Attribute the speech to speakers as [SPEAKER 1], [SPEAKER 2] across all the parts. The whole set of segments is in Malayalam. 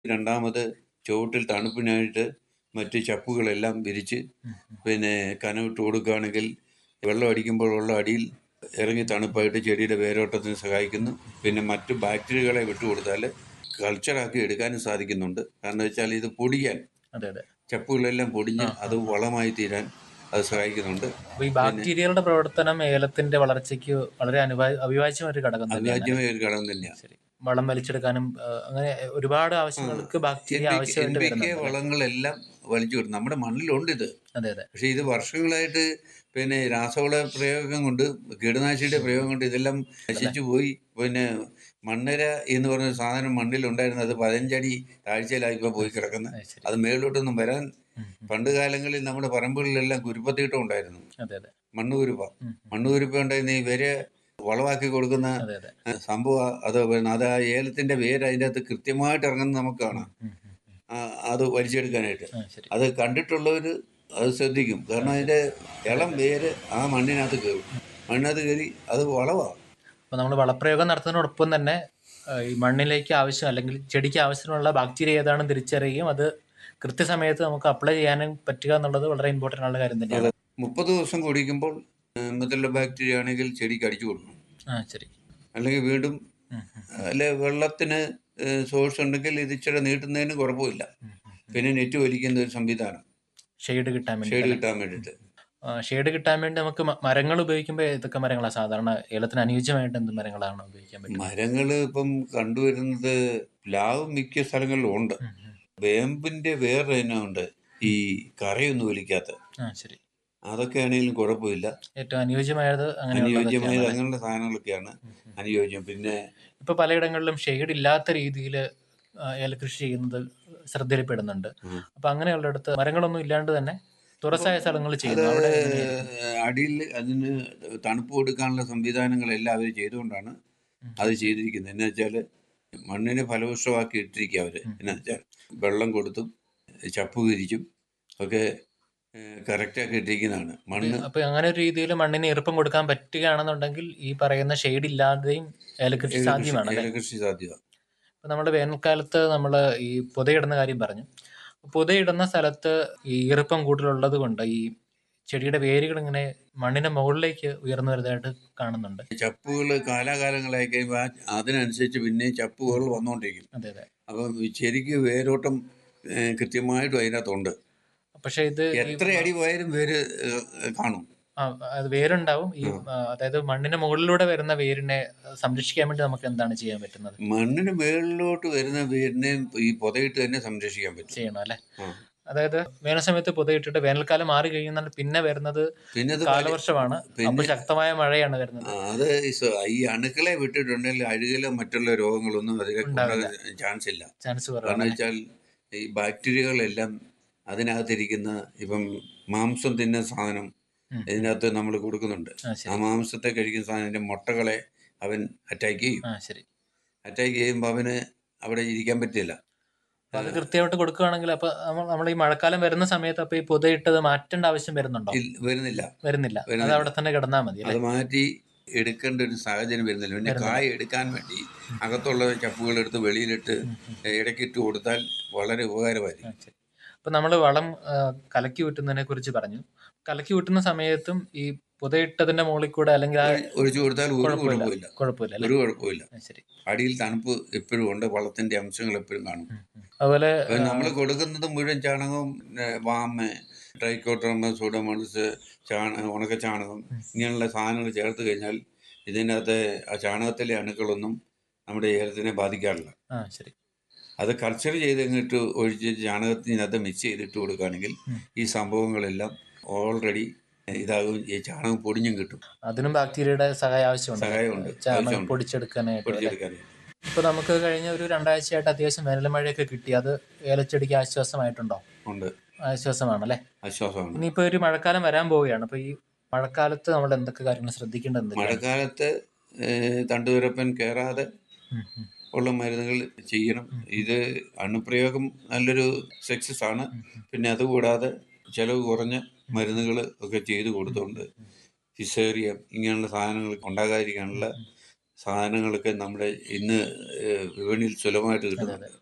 [SPEAKER 1] രണ്ടാമത് ചുവട്ടിൽ തണുപ്പിനായിട്ട് മറ്റ് ചപ്പുകളെല്ലാം വിരിച്ച് പിന്നെ കനവിട്ട് കൊടുക്കുകയാണെങ്കിൽ വെള്ളം അടിക്കുമ്പോഴുള്ള അടിയിൽ ഇറങ്ങി തണുപ്പായിട്ട് ചെടിയുടെ വേരോട്ടത്തിന് സഹായിക്കുന്നു പിന്നെ മറ്റ് ബാക്ടീരിയകളെ വിട്ടുകൊടുത്താൽ കൾച്ചറാക്കി എടുക്കാനും സാധിക്കുന്നുണ്ട് കാരണം വെച്ചാൽ ഇത് പൊടിയാൻ
[SPEAKER 2] അതെ അതെ
[SPEAKER 1] ചപ്പുകളെല്ലാം പൊടിഞ്ഞ് അത് വളമായി തീരാൻ അത് സഹായിക്കുന്നുണ്ട്
[SPEAKER 2] അപ്പൊ ഈ ബാക്ടീരിയകളുടെ പ്രവർത്തനം ഏലത്തിന്റെ വളർച്ചയ്ക്ക് വളരെ അനുവാ അവിഭാജ്യമായ ഒരു ഘടകം തന്നെയാണ്
[SPEAKER 1] അവിഭാജ്യമായ ഒരു ഘടകം തന്നെയാണ്
[SPEAKER 2] ശരി വളം വലിച്ചെടുക്കാനും ആ, അങ്ങനെ ഒരുപാട് ആവശ്യങ്ങൾക്ക് ബാക്ടീരിയ
[SPEAKER 1] എൻ
[SPEAKER 2] ആവശ്യമായിട്ട്
[SPEAKER 1] പി കെ
[SPEAKER 2] വരുന്നുണ്ട്
[SPEAKER 1] വളങ്ങളെല്ലാം വലിച്ചു വിടും നമ്മുടെ മണ്ണിലുണ്ട് ഇത്
[SPEAKER 2] അതെ അതെ
[SPEAKER 1] പക്ഷെ ഇത് വർഷങ്ങളായിട്ട് പിന്നെ രാസവള പ്രയോഗം കൊണ്ട് കീടനാശിനിയുടെ പ്രയോഗം കൊണ്ട് ഇതെല്ലാം നശിച്ചു പോയി പിന്നെ മണ്ണര എന്ന് പറഞ്ഞ സാധനം മണ്ണിലുണ്ടായിരുന്നു അത് പതിനഞ്ചടി താഴ്ചയിലായി ഇപ്പോൾ പോയി കിടക്കുന്നത്
[SPEAKER 2] അത് ശരി
[SPEAKER 1] അത് മേളിലോട്ടൊന്നും വരാൻ
[SPEAKER 2] ഉം, ഉം.
[SPEAKER 1] പണ്ട് കാലങ്ങളിൽ നമ്മുടെ പറമ്പുകളിലെല്ലാം കുരുപ്പത്തീട്ടം ഉണ്ടായിരുന്നു
[SPEAKER 2] അതെ അതെ
[SPEAKER 1] മണ്ണുകുരുപ്പ
[SPEAKER 2] ഉം, ഉം.
[SPEAKER 1] മണ്ണുകുരുപ്പ ഉണ്ടായിരുന്ന ഈ വേര് വളമാക്കി കൊടുക്കുന്ന
[SPEAKER 2] അതെ അതെ
[SPEAKER 1] ഏഹ്, സംഭവം അത് പിന്നെ അത് ആ ഏലത്തിന്റെ വേര് അതിൻ്റെ അകത്ത് കൃത്യമായിട്ട് ഇറങ്ങുന്നത് നമുക്ക് കാണാം
[SPEAKER 2] ഉം, ഉം, ഉം.
[SPEAKER 1] ആ, അത് വലിച്ചെടുക്കാനായിട്ട്
[SPEAKER 2] ആ, ശരി
[SPEAKER 1] അത് കണ്ടിട്ടുള്ളവർ അത് ശ്രദ്ധിക്കും കാരണം അതിൻ്റെ ഇളം വേര് ആ മണ്ണിനകത്ത് കയറും മണ്ണിനകത്ത് കയറി അത് വളവാണ്
[SPEAKER 2] അപ്പോൾ നമ്മൾ വളപ്രയോഗം നടത്തുന്നതിനോടൊപ്പം തന്നെ ആ, ഈ മണ്ണിലേക്ക് ആവശ്യം അല്ലെങ്കിൽ ചെടിക്ക് ആവശ്യമുള്ള ബാക്ടീരിയ ഏതാണെന്ന് തിരിച്ചറിയുകയും അത് കൃത്യസമയത്ത് നമുക്ക് അപ്ലൈ ചെയ്യാനും പറ്റുക എന്നുള്ളത് വളരെ ഇമ്പോർട്ടൻ്റ് ആയുള്ള കാര്യം തന്നെയാണ്
[SPEAKER 1] മുപ്പത് ദിവസം കുടിക്കുമ്പോൾ മറ്റുള്ള ബാക്ടീരിയ ആണെങ്കിൽ ചെടിക്ക് അടിച്ചു കൊടുക്കണം
[SPEAKER 2] ആ ശരി
[SPEAKER 1] അല്ലെങ്കിൽ വീണ്ടും
[SPEAKER 2] ഉം, ഉം,
[SPEAKER 1] അല്ലെ വെള്ളത്തിന് സോഴ്സ് ഉണ്ടെങ്കിൽ ഇത് ഇച്ചിരി നീട്ടുന്നതിന് കുഴപ്പമില്ല
[SPEAKER 2] ഉം, ഉം.
[SPEAKER 1] പിന്നെ നെറ്റ് വലിക്കുന്ന ഒരു സംവിധാനം
[SPEAKER 2] ഷെയ്ഡ് കിട്ടാൻ വേണ്ടി
[SPEAKER 1] ഷെയ്ഡ്
[SPEAKER 2] അല്ലേ?
[SPEAKER 1] കിട്ടാൻ വേണ്ടിയിട്ട്
[SPEAKER 2] ആ, ഷെയ്ഡ് കിട്ടാൻ വേണ്ടി നമുക്ക് മ- മരങ്ങൾ ഉപയോഗിക്കുമ്പോൾ ഏതൊക്കെ മരങ്ങളാണ് സാധാരണ ഏലത്തിന് അനുയോജ്യമായിട്ട് എന്ത് മരങ്ങളാണ് ഉപയോഗിക്കാൻ പറ്റും
[SPEAKER 1] മരങ്ങൾ ഇപ്പം കണ്ടുവരുന്നത് പ്ലാവ് മിക്ക സ്ഥലങ്ങളിലും ഉണ്ട്
[SPEAKER 2] ഉം, ഉം.
[SPEAKER 1] വേമ്പിന്റെ വേറെ ഇനമുണ്ട് ഈ കറയൊന്നും വലിക്കാത്ത
[SPEAKER 2] ആ ശരി
[SPEAKER 1] അതൊക്കെ ആണെങ്കിലും കുഴപ്പമില്ല
[SPEAKER 2] ഏറ്റവും അനുയോജ്യമായത്
[SPEAKER 1] അനുയോജ്യമായത്
[SPEAKER 2] അങ്ങനെയുള്ളതൊക്കെയാണ്
[SPEAKER 1] അങ്ങനെയുള്ള സാധനങ്ങളൊക്കെയാണ് അനുയോജ്യം പിന്നെ
[SPEAKER 2] ഇപ്പൊ പലയിടങ്ങളിലും ഷെയ്ഡ് ഇല്ലാത്ത രീതിയിൽ ഏലകൃഷി ചെയ്യുന്നത് ശ്രദ്ധയിൽപ്പെടുന്നുണ്ട്
[SPEAKER 1] ഉം.
[SPEAKER 2] അപ്പൊ അങ്ങനെയുള്ളിടത്ത് മരങ്ങളൊന്നും ഇല്ലാണ്ട് തന്നെ തുറസായ സ്ഥലങ്ങളിൽ ചെയ്യുന്നു അവിടെ എങ്ങനെയായിരിക്കും?
[SPEAKER 1] അടിയിൽ അതിന് തണുപ്പ് കൊടുക്കാനുള്ള സംവിധാനങ്ങളെല്ലാം അവർ ചെയ്തുകൊണ്ടാണ്
[SPEAKER 2] ഉം.
[SPEAKER 1] അത് ചെയ്തിരിക്കുന്നത് എന്ന് വെച്ചാൽ മണ്ണിനെ ഫലപുഷ്ടമാക്കി ഇട്ടിരിക്കുക അവർ എന്ന് വെച്ചാൽ വെള്ളം കൊടുത്തും ചപ്പ് വിരിച്ചും ഒക്കെ കറക്റ്റാക്കി ഇട്ടിരിക്കുന്നതാണ് മണ്ണ്
[SPEAKER 2] അപ്പൊ അങ്ങനെ ഒരു രീതിയിൽ മണ്ണിന് ഈർപ്പം കൊടുക്കാൻ പറ്റുകയാണെന്നുണ്ടെങ്കിൽ ഈ പറയുന്ന ഷെയ്ഡ് ഇല്ലാതെയും ഏലകൃഷി സാധ്യമാണ് അല്ലേ
[SPEAKER 1] ഏലകൃഷി സാധ്യത
[SPEAKER 2] ഇപ്പൊ നമ്മുടെ വേനൽക്കാലത്ത് നമ്മൾ ഈ പുതയിടുന്ന കാര്യം പറഞ്ഞു പുതയിടുന്ന സ്ഥലത്ത് ഈ ഈർപ്പം കൂടുതലുള്ളത് കൊണ്ട് ഈ ചെടിയുടെ വേരുകൾ ഇങ്ങനെ മണ്ണിന്റെ മുകളിലേക്ക് ഉയർന്നു വരുന്നതായിട്ട് കാണുന്നുണ്ട്
[SPEAKER 1] ചപ്പുകൾ കാലാകാലങ്ങളായി കഴിയുമ്പോൾ ആ- അതിനനുസരിച്ച് പിന്നെ ചപ്പുകൾ വന്നുകൊണ്ടിരിക്കും
[SPEAKER 2] അതെ അതെ
[SPEAKER 1] അപ്പം ഈ ചെടിക്ക് വേരോട്ടം ഏഹ്, കൃത്യമായിട്ടും അതിനകത്തുണ്ട്
[SPEAKER 2] പക്ഷെ ഇത് ഈ
[SPEAKER 1] എത്ര അടി പോയാലും വേര് ഏഹ്, കാണും
[SPEAKER 2] ആ, അത് വേരുണ്ടാവും ഈ ആ, അതായത് മണ്ണിന് മുകളിലൂടെ വരുന്ന വേരിനെ സംരക്ഷിക്കാൻ വേണ്ടി നമുക്ക് എന്താണ് ചെയ്യാൻ പറ്റുന്നത്
[SPEAKER 1] മണ്ണിന് മേളിലോട്ട് വരുന്ന വേരിനെ ഈ പുതയിട്ട് തന്നെ സംരക്ഷിക്കാൻ പറ്റും
[SPEAKER 2] ചെയ്യണം അല്ലെ
[SPEAKER 1] ആ.
[SPEAKER 2] അതായത് വേനൽ സമയത്ത് പുതയിട്ടിട്ട് വേനൽക്കാലം മാറി കഴിയുന്നാൽ പിന്നെ വരുന്നത്
[SPEAKER 1] പിന്നെ അത് വലി-
[SPEAKER 2] കാലവർഷമാണ് അപ്പോൾ ശക്തമായ മഴയാണ് വരുന്നത്
[SPEAKER 1] ആ, അത് ഈ സ- ഈ അണുക്കളെ വിട്ടിട്ടുണ്ടെങ്കിൽ അഴുകലോ മറ്റുള്ള രോഗങ്ങളൊന്നും അതിനെ ചാൻസ് ഇല്ല
[SPEAKER 2] ചാൻസ്
[SPEAKER 1] കാരണം
[SPEAKER 2] കുറവാണ്
[SPEAKER 1] വെച്ചാൽ ഈ ബാക്ടീരിയകളെല്ലാം അതിനകത്തിരിക്കുന്ന ഇപ്പം മാംസം തിന്നുന്ന സാധനം
[SPEAKER 2] ഉം.
[SPEAKER 1] ഇതിനകത്ത് നമ്മൾ കൊടുക്കുന്നുണ്ട്
[SPEAKER 2] ആ
[SPEAKER 1] ആ
[SPEAKER 2] ശരി
[SPEAKER 1] മാംസത്തെ കഴിക്കുന്ന സാധനത്തിന്റെ മുട്ടകളെ അവൻ അറ്റാക്ക് ചെയ്യും
[SPEAKER 2] ആ ശരി
[SPEAKER 1] അറ്റാക്ക് ചെയ്യുമ്പോൾ അവന് അവിടെ ഇരിക്കാൻ പറ്റില്ല
[SPEAKER 2] അപ്പൊ അത് കൃത്യമായിട്ട് കൊടുക്കുകയാണെങ്കിൽ അപ്പൊ നമ്മൾ നമ്മൾ ഈ മഴക്കാലം വരുന്ന സമയത്ത് അപ്പൊ ഈ പുതയിട്ടത് മാറ്റേണ്ട ആവശ്യം വരുന്നുണ്ടോ
[SPEAKER 1] ഇൽ- വരുന്നില്ല
[SPEAKER 2] വരുന്നില്ല അത്
[SPEAKER 1] വരുന്നില്ല.
[SPEAKER 2] അവിടെ തന്നെ കിടന്നാൽ മതി അല്ലെ
[SPEAKER 1] അത് മാറ്റി എടുക്കേണ്ട ഒരു സാഹചര്യം വരുന്നില്ല പിന്നെ കായ എടുക്കാൻ വേണ്ടി അകത്തുള്ള ചപ്പുകൾ എടുത്ത് വെളിയിലിട്ട് ഇടയ്ക്കിട്ട് കൊടുത്താൽ വളരെ ഉപകാരമായിരിക്കും
[SPEAKER 2] ശരി അപ്പൊ നമ്മൾ വളം ആ, കലക്കി വിട്ടുന്നതിനെ കുറിച്ച് പറഞ്ഞു കലക്കി വിട്ടുന്ന സമയത്തും ഈ പുതയിട്ടതിന്റെ മുകളിൽ കൂടെ അല്ലെങ്കിൽ ആ
[SPEAKER 1] ഒഴിച്ചു കൊടുത്താൽ ഒരു
[SPEAKER 2] കുഴപ്പമില്ല
[SPEAKER 1] കുഴപ്പമില്ല
[SPEAKER 2] കുഴപ്പമില്ല അല്ലെ
[SPEAKER 1] ഒരു കുഴപ്പമില്ല
[SPEAKER 2] ആ, ശരി
[SPEAKER 1] അടിയിൽ തണുപ്പ് എപ്പോഴും ഉണ്ട് വളത്തിന്റെ അംശങ്ങൾ എപ്പോഴും കാണും
[SPEAKER 2] ഉം, ഉം. അതുപോലെ
[SPEAKER 1] നമ്മൾ കൊടുക്കുന്നത് മുഴുവൻ ചാണകവും ഏഹ്, വാമ ട്രൈക്കോട്രോമ സൂഡോമോണസ് ചാണ ഉണക്ക ചാണകം ഇങ്ങനെയുള്ള സാധനങ്ങൾ ചേർത്ത് കഴിഞ്ഞാൽ ഇതിനകത്ത് ആ ചാണകത്തിലെ അണുക്കളൊന്നും നമ്മുടെ ഏലത്തിനെ ബാധിക്കാറില്ല
[SPEAKER 2] ആ ശരി
[SPEAKER 1] അത് കൾച്ചർ ചെയ്ത് ഇങ്ങോട്ട് ഒഴിച്ച് ചാണകത്തിനകത്ത് മിക്സ് ചെയ്തിട്ട് കൊടുക്കുകയാണെങ്കിൽ
[SPEAKER 2] ഉം.
[SPEAKER 1] ഈ സംഭവങ്ങളെല്ലാം ഓൾറെഡി ഇതാകും ഈ ചാണകം പൊടിഞ്ഞും കിട്ടും
[SPEAKER 2] അതിനും ബാക്ടീരിയയുടെ സഹായം ആവശ്യമുണ്ട്
[SPEAKER 1] സഹായമുണ്ട്
[SPEAKER 2] ചാണകം
[SPEAKER 1] ആവശ്യമുണ്ട്
[SPEAKER 2] പൊടിച്ചെടുക്കാനായിട്ട് അല്ലേ?
[SPEAKER 1] പൊടിച്ചെടുക്കാൻ
[SPEAKER 2] ഇപ്പൊ നമുക്ക് കഴിഞ്ഞ ഒരു രണ്ടാഴ്ചയായിട്ട് അത്യാവശ്യം വേനൽ മഴയൊക്കെ കിട്ടി അത് ഏലച്ചെടിക്ക് ആശ്വാസമായിട്ടുണ്ടോ
[SPEAKER 1] ഉണ്ട്
[SPEAKER 2] ആശ്വാസമാണല്ലേ
[SPEAKER 1] ആശ്വാസമാണ്
[SPEAKER 2] ഇനിയിപ്പോ ഒരു മഴക്കാലം വരാൻ പോവുകയാണ് അപ്പൊ ഈ മഴക്കാലത്ത് നമ്മൾ എന്തൊക്കെ കാര്യങ്ങൾ ശ്രദ്ധിക്കേണ്ടത് എന്തൊക്കെയാണ്?
[SPEAKER 1] മഴക്കാലത്ത് ഏഹ്, തണ്ടുതുരപ്പൻ കയറാതെ
[SPEAKER 2] ഉം, ഉം.
[SPEAKER 1] ഉള്ള മരുന്നുകൾ ചെയ്യണം ഇത് അണുപ്രയോഗം നല്ലൊരു സക്സസ് ആണ് പിന്നെ അതുകൂടാതെ ചെലവ് കുറഞ്ഞ മരുന്നുകൾ ഒക്കെ ചെയ്തു കൊടുത്തുകൊണ്ട് ഫിസേറിയം ഇങ്ങനെയുള്ള സാധനങ്ങൾ ഉണ്ടാകാതിരിക്കാനുള്ള സാധനങ്ങളൊക്കെ നമ്മുടെ ഇന്ന് ഏഹ്, വിപണിയിൽ സുലഭമായിട്ട് കിട്ടുന്നുണ്ട്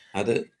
[SPEAKER 1] അത്